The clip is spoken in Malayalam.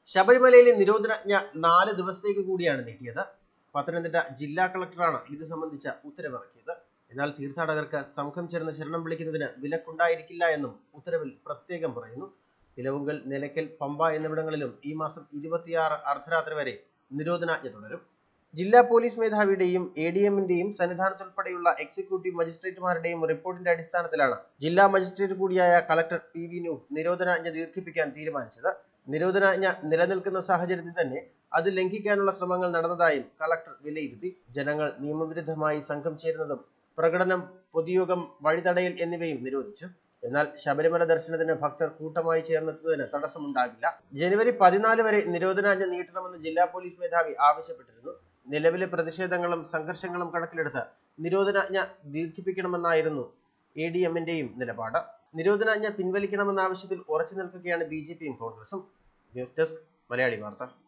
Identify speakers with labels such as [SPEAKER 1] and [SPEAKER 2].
[SPEAKER 1] ശബരിമലയിലെ നിരോധനാജ്ഞ നാല് ദിവസത്തേക്ക് കൂടിയാണ് നീട്ടിയത് പത്തനംതിട്ട ജില്ലാ കളക്ടറാണ് ഇത് സംബന്ധിച്ച ഉത്തരവിറക്കിയത് എന്നാൽ തീർത്ഥാടകർക്ക് സംഘം ചേർന്ന് ശരണം വിളിക്കുന്നതിന് വിലക്കുണ്ടായിരിക്കില്ല എന്നും ഉത്തരവിൽ പ്രത്യേകം പറയുന്നു ഇലവുങ്കൽ നിലയ്ക്കൽ പമ്പ എന്നിവിടങ്ങളിലും ഈ മാസം ഇരുപത്തിയാറ് അർദ്ധരാത്രി വരെ നിരോധനാജ്ഞ തുടരും ജില്ലാ പോലീസ് മേധാവിയുടെയും എ ഡി എമ്മിന്റെയും സന്നിധാനത്തുൾപ്പെടെയുള്ള എക്സിക്യൂട്ടീവ് മജിസ്ട്രേറ്റുമാരുടെയും റിപ്പോർട്ടിന്റെ അടിസ്ഥാനത്തിലാണ് ജില്ലാ മജിസ്ട്രേറ്റ് കൂടിയായ കളക്ടർ പി വി നൂഹ് നിരോധനാജ്ഞ ദീർഘിപ്പിക്കാൻ തീരുമാനിച്ചത് നിരോധനാജ്ഞ നിലനിൽക്കുന്ന സാഹചര്യത്തിൽ തന്നെ അത് ലംഘിക്കാനുള്ള ശ്രമങ്ങൾ നടന്നതായും കളക്ടർ വിലയിരുത്തി ജനങ്ങൾ നിയമവിരുദ്ധമായി സംഘം ചേരുന്നതും പ്രകടനം പൊതുയോഗം വഴിതടയൽ എന്നിവയും നിരോധിച്ചു എന്നാൽ ശബരിമല ദർശനത്തിന് ഭക്തർ കൂട്ടമായി ചേർന്നെത്തുന്നതിന് തടസ്സമുണ്ടാകില്ല ജനുവരി പതിനാല് വരെ നിരോധനാജ്ഞ നീട്ടണമെന്ന് ജില്ലാ പോലീസ് മേധാവി ആവശ്യപ്പെട്ടിരുന്നു നിലവിലെ പ്രതിഷേധങ്ങളും സംഘർഷങ്ങളും കണക്കിലെടുത്ത് നിരോധനാജ്ഞ ദീർഘിപ്പിക്കണമെന്നായിരുന്നു എ ഡി എമ്മിന്റെയും നിലപാട് നിരോധനാജ്ഞ പിൻവലിക്കണമെന്ന ആവശ്യത്തിൽ ഉറച്ചു നിൽക്കുകയാണ് ബി ജെ പിയും കോൺഗ്രസും ന്യൂസ് ഡെസ്ക് മലയാളി വാർത്ത